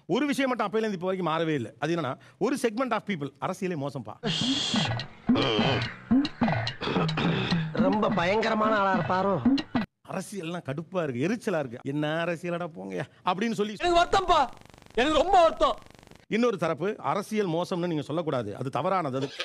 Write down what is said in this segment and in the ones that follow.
ஒரு விஷயம் மட்டும் அப்பையிலேருந்து இப்போ வரைக்கும் மாறவே இல்லை அது என்னன்னா ஒரு செக்மெண்ட் ஆஃப் பீப்புள் அரசியலே மோசம்பா ரொம்ப பயங்கரமான ஆளா இருப்பாரோ அரசியல்லாம் கடுப்பா இருக்கு எரிச்சலா இருக்கு என்ன அரசியலடா போங்க அப்படின்னு சொல்லி எனக்கு வருத்தம்ப்பா எனக்கு ரொம்ப வருத்தம் இன்னொரு தரப்பு அரசியல் மோசம்னு நீங்க சொல்லக்கூடாது அது தவறானது அது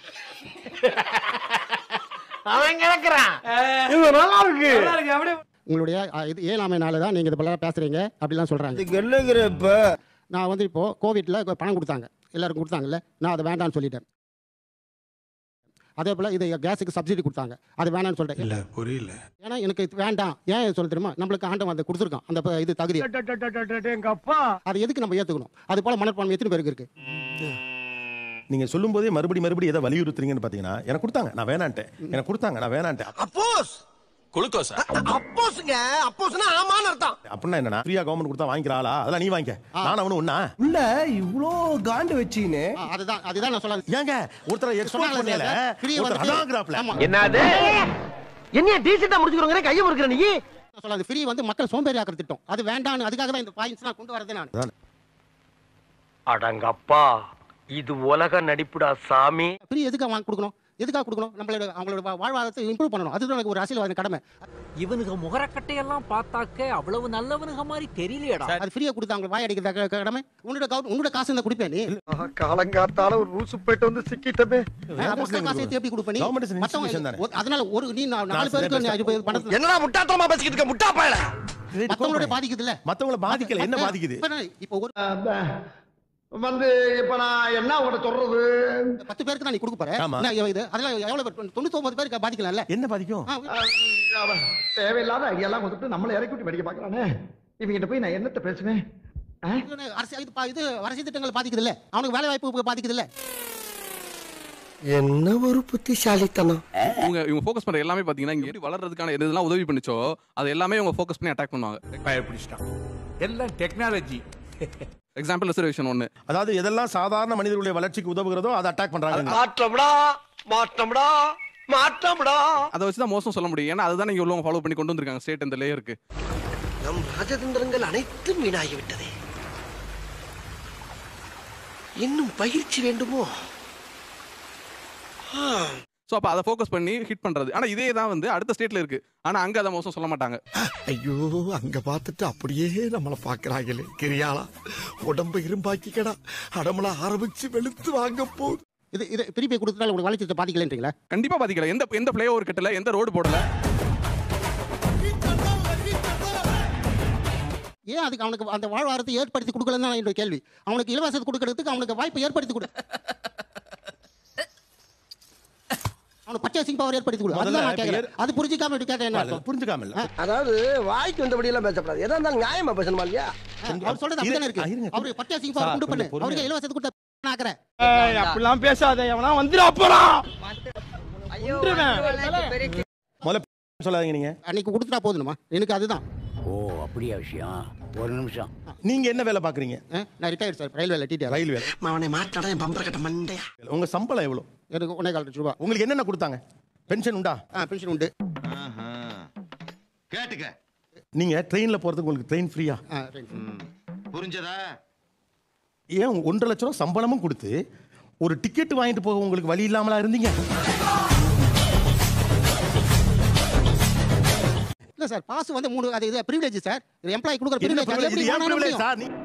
அவன் கிடக்குறான் இது நல்லா இருக்கு அப்படியே உங்களுடைய அ, இது ஏழாமைனால தான் நீங்கள் இது போல பேசுகிறீங்க அப்படிலாம் சொல்கிறாங்க என்னங்கிறப்ப நான் வந்து இப்போது கோவிட்டில் பணம் கொடுத்தாங்க எல்லாருக்கும் கொடுத்தாங்கல்ல நான் அதை வேண்டாம்னு சொல்லிட்டேன் அதே போல் இது கேஸுக்கு சப்சிடி கொடுத்தாங்க அது வேணாம்னு சொல்லிட்டேன் இல்ல புரியல ஏன்னா எனக்கு இது வேண்டாம் ஏன் சொல்ல தெரியுமா நம்மளுக்கு ஆண்டவன் அதை கொடுத்துருக்கான் அந்த ப- இது தகுதி எங்க அப்பா அதை எதுக்கு நம்ம ஏற்றுக்கணும் அது போல் மனப்பான்மை எத்தனை பேருக்கு இருக்குது நீங்க சொல்லும் போதே மறுபடி மறுபடி எதை வலியுறுத்துறீங்கன்னு பாத்தீங்கன்னா எனக்கு கொடுத்தாங்க நான் வேணான்ட்டேன் எனக்கு கொடுத்தாங்க நான் வேணான்ட்டேன் அப்போஸ் குளுக்கோஸா அப்போஸ்ங்க அப்போஸ்னா ஆமான்னு அர்த்தம் அப்படின்னா என்னன்னா ஃப்ரீயா கவர்மெண்ட் கொடுத்தா வாங்கிக்கிறாளா அதெல்லாம் நீ வாங்கிக்க நான் அவனு ஒண்ணா உள்ள இவ்ளோ காண்டு வச்சீன்னு அதுதான் அதுதான் நான் சொல்ல ஏங்க ஒருத்தர் எக்ஸ்போர்ட் சொன்னாங்களே பண்ணல சார், free ஒருத்தர் வந்து- அதாங்கிறாப்ல ஆமா. என்னது என்னைய டீசெண்டா முடிச்சுக்கிறோங்க கையை முறுக்குற நீ நான் சொல்லாது ஃப்ரீ வந்து மக்கள் சோம்பேறி ஆக்கிற திட்டம் அது வேண்டாம்னு அதுக்காக தான் இந்த பாயிண்ட்ஸ் நான் கொண்டு வரது நான் அடங்கப்பா இது உலக நடிப்புடா சாமி ஃப்ரீ எதுக்காக வாங்கி கொடுக்கணும் எதுக்காக கொடுக்கணும் நம்மளோட அவங்களோட வா- வாழ்வாதாரத்தை இம்ப்ரூவ் பண்ணணும் அதுதான் எனக்கு ஒரு அரசியல்வாதி கடமை இவனுக முகரக்கட்டையெல்லாம் பார்த்தாக்க அவ்வளவு நல்லவனுக மாதிரி தெரியலையடா அது ஃப்ரீயா கொடுத்து அவங்க வாய் அடிக்கிற க- கடமை உன்னோட கவு- உன்னோட காசு இருந்தா கொடுப்பேன் நீ காலங்காத்தால ஒரு ரூசு போயிட்டு வந்து சிக்கிட்டமே மக்கள் காசு எடுத்து எப்படி கொடுப்ப நீ Government is an மத்தவங்க- institution தானே. ஒரு- அதனால ஒரு நீ நா- நாலு நான் பேருக்கு சரியா நீ அஞ்சு பேர் பணத்தை என்னடா முட்டாத்தனமா பேசிக்கிட்டு இருக்க முட்டா பயல மத்தவங்களோட பாதிக்குது இல்ல மத்தவங்கள பாதிக்கல என்ன பாதிக்குது இப்போ ஒரு வந்து இப்ப நான் என்ன உங்கள்ட்ட சொல்றது பத்து பேருக்கு தான் நீ கொடுக்க போற ஆமா. என்ன இது அதெல்லாம் எவ்வளவு பேர் தொண்ணூத்தி ஒன்பது பேருக்கு பாதிக்கலாம்ல என்ன பாதிக்கும் ஆ, அவன் தேவையில்லாத ஐடியாலாம் கொடுத்துட்டு நம்மளை இறக்கி விட்டு படிக்க பாக்குறானே இவங்கிட்ட போய் நான் என்னத்த பேசுவேன் ஆ? அரசு இது பா- இது அரசியல் திட்டங்கள் பாதிக்குது இல்ல அவனுக்கு வேலை வாய்ப்பு பாதிக்குது இல்ல என்ன ஒரு புத்திசாலித்தனம் இவங்க இவங்க ஃபோக்கஸ் பண்ற எல்லாமே பாத்தீங்கன்னா இங்க எப்படி வளர்றதுக்கான எது இதெல்லாம் உதவி பண்ணுச்சோ அது எல்லாமே இவங்க ஃபோக்கஸ் பண்ணி அட்டாக் பண்ணுவாங்க பயப்பிடிச்சிட்டான் எல்லாம் டெக்னாலஜி எக்ஸாம்பிள் ரிசர்வேஷன் ஒன்னு அதாவது எதெல்லாம் சாதாரண மனிதர்களுடைய வளர்ச்சிக்கு உதவுகிறதோ அதை அட்டாக் பண்றாங்க மாற்றம்டா மாற்றம்டா மாற்றம்டா அதை வச்சு தான் மோசம் சொல்ல முடியும் ஏன்னா அதுதான் இங்க உள்ளவங்க ஃபாலோ பண்ணி கொண்டு வந்திருக்காங்க ஸ்டேட் இந்த லேயருக்கு நம் ராஜதந்திரங்கள் அனைத்தும் வீணாகிவிட்டதே இன்னும் பயிற்சி வேண்டுமோ ஸோ அப்போ அதை ஃபோக்கஸ் பண்ணி ஹிட் பண்றது ஆனா இதே தான் வந்து அடுத்த ஸ்டேட்ல இருக்கு ஆனா அங்க அதை மோசம் சொல்ல மாட்டாங்க ஐயோ அங்க பார்த்துட்டு அப்படியே நம்மள பாக்குறாங்களே கிரியாளா உடம்ப இரும்பாக்கிக்கடா அடமல ஆரம்பிச்சு வெளுத்து வாங்க போகுது இது இது திருப்பி கொடுத்ததால உங்களுக்கு வளர்ச்சி பாதிக்கலன்றீங்களா கண்டிப்பா பாதிக்கல எந்த எந்த பிளே ஓவர் கட்டல எந்த ரோடு போடல ஏன் அதுக்கு அவனுக்கு அந்த வாழ்வாரத்தை ஏற்படுத்தி கொடுக்கலன்னு தான் என்னோட கேள்வி அவனுக்கு இலவசத்தை கொடுக்கறதுக்கு அவனுக்கு வாய்ப்பை ஏற்படுத்தி கொடு அவனுக்கு பர்ச்சேசிங் பவர் ஏற்படுத்தி கொடு முதல்ல அதுதான் நான் இப்ப கேட்கறேன் அது புரிஞ்சிக்காம இப்படி கேட்டேன் என்ன இல்ல, அர்த்தம்? புரிஞ்சுக்காம இல்ல அதாவது வாய்க்கு வந்தபடி எல்லாம் பேசப்படாது எதா இருந்தாலும் நியாயமா பேசணுமா இல்லையா அவர் சொல்றது அப்படிதானே இருக்கு இருங்க. அவருக்கு பர்ச்சேசிங் பவர் சார், கொண்டு பண்ணு கொஞ்சம் பொறுமையா அவருக்கு இலவசத்தை கொடுத்த ஆக்குறேன் அப்படிலாம் பேசாத எவனா வந்துடா போறான் முதல்ல சொல்லாதீங்க நீங்க அன்னைக்கு கொடுத்துட்டா போதுமா எனக்கு அதுதான் ஓ அப்படியா விஷயம் ஒரு நிமிஷம் நீங்க என்ன வேலை பாக்குறீங்க ஆ, நான் ரிட்டையர்ட் சார் ரயில்வேல டிடிஆர் ரயில் வேலை அவனை மாட்டாடா என் பம்பர கட்ட மண்டையா உங்க சம்பளம் எவ்வளவு எனக்கு ஒன்னே கால் லட்சம் ரூபா உங்களுக்கு என்னென்ன கொடுத்தாங்க பென்ஷன் உண்டா ஆ பென்ஷன் உண்டு கேட்டுக்க நீங்க ட்ரெயின்ல போறதுக்கு உங்களுக்கு ட்ரெயின் ஃப்ரீயா ஆ ரைட். புரிஞ்சதா ஏன் ஒன்றரை லட்ச ரூபா சம்பளமும் கொடுத்து ஒரு டிக்கெட் வாங்கிட்டு போக உங்களுக்கு வழி இல்லாமலா இருந்தீங்க இல்ல சார் பாஸ் வந்து மூணு அது இது பிரிவிலேஜ் சார் எம்ப்ளாயி கொடுக்குற என்ன பிரிவிலேஜ் privilege? இது ஏன் privilege சார்? நீ-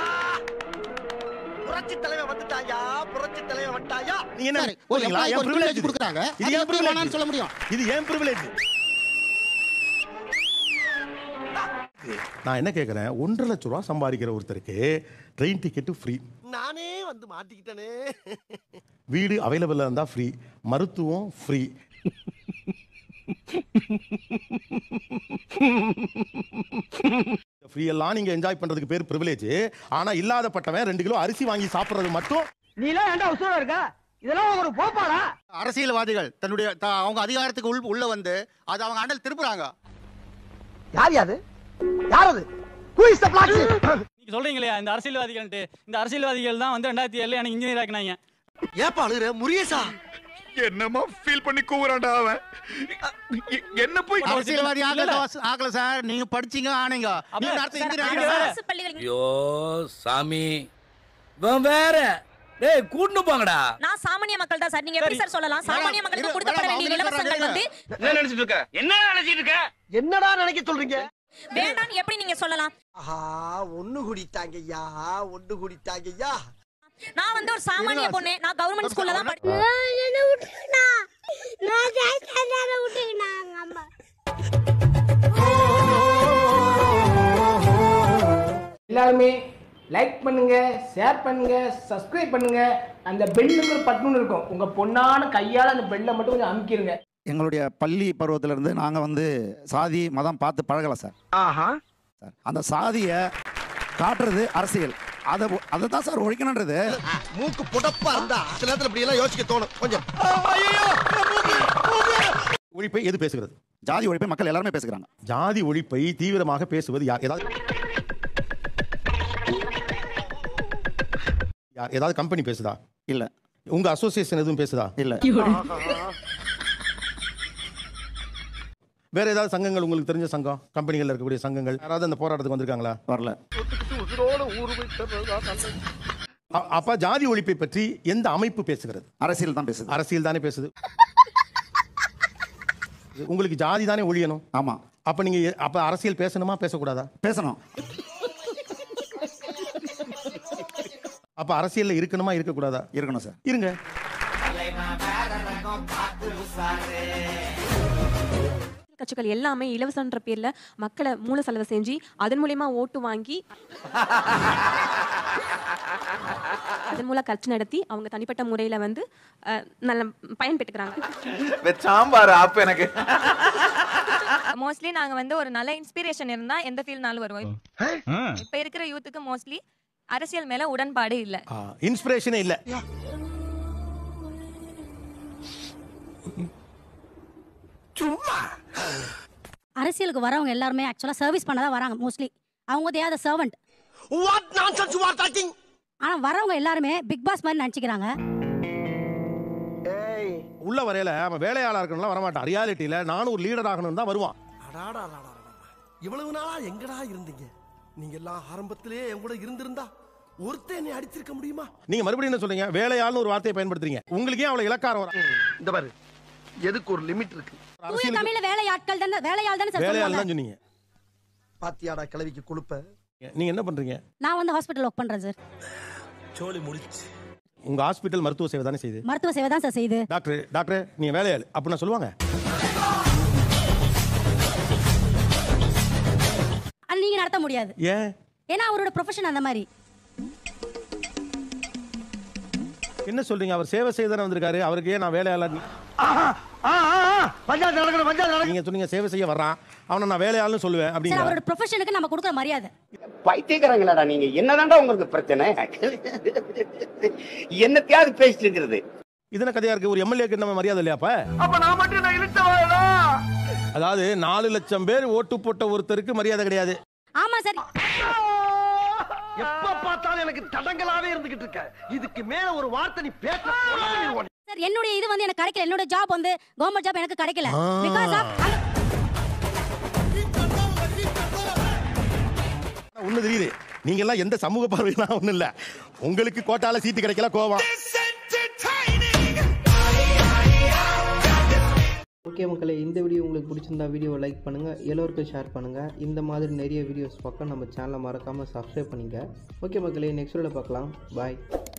புரட்சி தலைவன் வந்துட்டாயா புரட்சி தலைவன் வந்துட்டாயா நீங்க என்ன ஒரு சொல்றீங்களா? எம்ப்ளாயி ஏன் ஒரு privilege privilege இது? கொடுக்குறாங்க இது அது ஏன் எப்படி privilege? வேணாம்னு சொல்ல முடியும் இது ஏன் privilege? நான் என்ன கேட்கறேன் ஒன்றரை லட்ச ரூபா சம்பாதிக்கிற ஒருத்தருக்கு ட்ரெயின் டிக்கெட் ஃப்ரீ நானே வந்து மாட்டிக்கிட்டனே வீடு அவைலபிளா இருந்தா ஃப்ரீ மருத்துவம் ஃப்ரீ ஃப்ரீ எல்லாம் நீங்க என்ஜாய் பண்றதுக்கு பேர் பிரிவிலேஜ் ஆனா இல்லாதப்பட்டவன் ரெண்டு கிலோ அரிசி வாங்கி சாப்பிடுறது மட்டும் நீ எல்லாம் ஏன்டா உசுரா இருக்க இதெல்லாம் ஒரு போப்பாடா அரசியல்வாதிகள் தன்னுடைய த- அவங்க அதிகாரத்துக்கு உள் உள்ள வந்து அது அவங்க அண்டல் திருப்புறாங்க யார் யாது யார் அது Who is the black sheep? நீங்க சொல்றீங்களே இந்த அரசியல்வாதிகள்ட்டு இந்த அரசியல்வாதிகள் தான் வந்து ரெண்டாயிரத்தி ஏழுல எனக்கு இன்ஜினியர் ஆக்கினாங்க ஏப்பா அழுகுற முருகேசா என்னமா ஃபீல் பண்ணி கூவுறான்டா அவன் எ- என்ன போய் அரசியல்வாதி ஆகல ஆகல சார் நீங்க படிச்சீங்க ஆனீங்க நீங்க அடுத்த இன்ஜினியர் அரசு பள்ளிகள் ஐயோ சாமி இவன் வேற டேய் கூட்டு போங்கடா நான் சாமானிய மக்கள் தான் சார் நீங்க எப்படி சார் சொல்லலாம் சாமானிய மக்களுக்கு கொடுக்கப்பட வேண்டிய இலவசங்கள் வந்து என்ன நினைச்சிட்டு இருக்க என்ன நினைச்சிட்டு இருக்க என்னடா நினைக்க சொல்றீங்க வேண்டாம் எப்படி நீங்க சொல்லலாம் ஆஹா ஒண்ணு குடித்தாங்கய்யா ஒண்ணு குடித்தாங்கய்யா நான் வந்து ஒரு சாமானிய பொண்ணு நான் கவர்மெண்ட் ஸ்கூல்ல தான் படிச்சேன் எல்லாருமே லைக் பண்ணுங்க ஷேர் பண்ணுங்க சப்ஸ்கிரைப் பண்ணுங்க அந்த பெல்லுங்கிற பட்டுன்னு இருக்கும் உங்க பொண்ணான கையால அந்த பெல்லை மட்டும் கொஞ்சம் அமுக்கிருங்க எங்களுடைய பள்ளி பருவத்துல இருந்து நாங்க வந்து சாதி மதம் பார்த்து பழகல சார் ஆஹா சார் அந்த சாதியை காட்டுறது அரசியல் அதை அதை தான் சார் ஒழிக்கணுன்றது மூக்கு புடப்பா இருந்தா சில நேரத்துல இப்படி எல்லாம் யோசிக்க தோணும் கொஞ்சம் ஒழிப்பை எது பேசுகிறது ஜாதி ஒழிப்பை மக்கள் எல்லாருமே பேசுகிறாங்க ஜாதி ஒழிப்பை தீவிரமாக பேசுவது யார் ஏதாவது யார் ஏதாவது கம்பெனி பேசுதா இல்ல உங்க அசோசியேஷன் எதுவும் பேசுதா இல்ல வேற ஏதாவது சங்கங்கள் உங்களுக்கு தெரிஞ்ச சங்கம் கம்பெனிகள்ல இருக்கக்கூடிய சங்கங்கள் யாராவது அந்த போராட்டத்துக்கு வந்திருக்காங்களா வரல உசுரோட ஊரு போயிட்டு அ- அப்ப ஜாதி ஒழிப்பை பற்றி எந்த அமைப்பு பேசுகிறது அரசியல் தான் பேசுது அரசியல் தானே பேசுது உங்களுக்கு ஜாதி தானே ஒழியணும் ஆமா அப்ப நீங்க எ- அப்ப அரசியல் பேசணுமா பேசக்கூடாதா பேசணும் அப்ப அரசியல்ல இருக்கணுமா இருக்கக்கூடாதா இருக்கணும் சார் இருங்க கட்சிகள் எல்லாமே இலவசன்ற பேர்ல மக்களை மூல செலவு செஞ்சு அதன் மூலியமா ஓட்டு வாங்கி அதன் மூலம் கட்சி நடத்தி அவங்க தனிப்பட்ட முறையில வந்து அஹ், நல்ல பயன் பெற்றுக்கிறாங்க சாம்பார் அப்ப எனக்கு மோஸ்ட்லி நாங்க வந்து ஒரு நல்ல இன்ஸ்பிரேஷன் இருந்தா எந்த ஃபீல்ட்னாலும் வருவோம் இப்ப இருக்கிற யூத்துக்கு மோஸ்ட்லி அரசியல் மேல உடன்பாடு இல்ல இன்ஸ்பிரேஷனே இல்ல அரசியலுக்கு வரவங்க எல்லாருமே ஆக்சுவலா சர்வீஸ் பண்ண தான் வராங்க மோஸ்ட்லி அவங்க there the servant what nonsense you are talking ஆனா வரவங்க எல்லாருமே பிக் பாஸ் மாதிரி நினைச்சுக்கிறாங்க ஏய் உள்ள வரையில அவன் வேலையாளா இருக்கணும்லாம் வரமாட்டான் ரியாலிட்டியில நானும் ஒரு லீடர் ஆகணும் தான் வருவான் அடாடா அடாடா, அடாடா. இவ்வளவு நாளா எங்கடா இருந்தீங்க நீங்க எல்லாம் ஆரம்பத்திலே என் கூட இருந்திருந்தா ஒருத்தன் என்னை அடிச்சிருக்க முடியுமா நீங்க மறுபடியும் என்ன சொல்றீங்க வேலையாள்னு ஒரு வார்த்தையை பயன்படுத்துறீங்க உங்களுக்கு ஏன் அவ்வளவு இலக்காரம் வரும் இந்த பாரு எதுக்கு ஒரு லிமிட் இருக்கு அரசியலுக்கு தமிழ்ல வேலையாட்கள் தானே வேலையாள் தானே வேலையாள் தான் சொன்னீங்க பாத்தியாடா கிளவிக்கு கொழுப்ப நீங்க என்ன பண்றீங்க நான் வந்து ஹாஸ்பிட்டல் ஒர்க் பண்றேன் சார் சோலி முடிச்சு உங்க ஹாஸ்பிட்டல் மருத்துவ சேவை தானே செய்யுது மருத்துவ சேவை தான் சார் செய்யுது டாக்டர் டாக்டர் நீங்க வேலையாள் அப்படின்னா சொல்லுவாங்க அது நீங்க நடத்த முடியாது ஏன் ஏன்னா அவரோட ப்ரொஃபஷன் அந்த மாதிரி என்ன சொல்றீங்க அவர் சேவை செய்ய தானே வந்திருக்காரு அவருக்கு ஏன் நான் வேலையாளர் பஞ்சாயத்து நடக்கணும் பஞ்சாயத்து நடக்கணும் நீங்க சொன்னீங்க சேவை செய்ய வர்றான் அவனை நான் வேலையாள்னு சொல்லுவேன் சார் அப்படிங்கிற அவரோட ப்ரொஃபஷனுக்கு நம்ம கொடுக்குற மரியாதை பைத்தியக்காரங்களாடா நீங்க என்னதான்டா உங்களுக்கு பிரச்சனை என்னத்தையாவது பேசிட்டு இருக்கிறது இதன கதையா இருக்கு ஒரு எம்எல்ஏக்கு நம்ம மரியாதை இல்லையா அப்ப அப்ப நான் மட்டும் நான் இழுத்தவாடா அதாவது நாலு லட்சம் பேர் ஓட்டு போட்ட ஒருத்தருக்கு மரியாதை கிடையாது ஆமா சார் எப்ப பார்த்தாலும் எனக்கு தடங்களாவே இருந்துகிட்டு இருக்க இதுக்கு மேல ஒரு வார்த்தை நீ பேச சார் என்னுடைய இது வந்து எனக்கு கிடைக்கல என்னோட ஜாப் வந்து கவர்மெண்ட் ஜாப் எனக்கு கிடைக்கல பிகாஸ் ஆஃப் ஒண்ணு தெரியுது நீங்க எல்லாம் எந்த சமூக பார்வையெல்லாம் ஒண்ணும் இல்ல உங்களுக்கு கோட்டால சீட்டு கிடைக்கல கோவம் ஓகே மக்களே இந்த வீடியோ உங்களுக்கு பிடிச்சிருந்தா வீடியோவை லைக் பண்ணுங்கள் எல்லோருக்கும் ஷேர் பண்ணுங்கள் இந்த மாதிரி நிறைய வீடியோஸ் பார்க்க நம்ம சேனலை மறக்காமல் சப்ஸ்கிரைப் பண்ணிங்க ஓகே மக்களே நெக்ஸ்ட் வீடியோவில் பார்க்கலாம் பாய்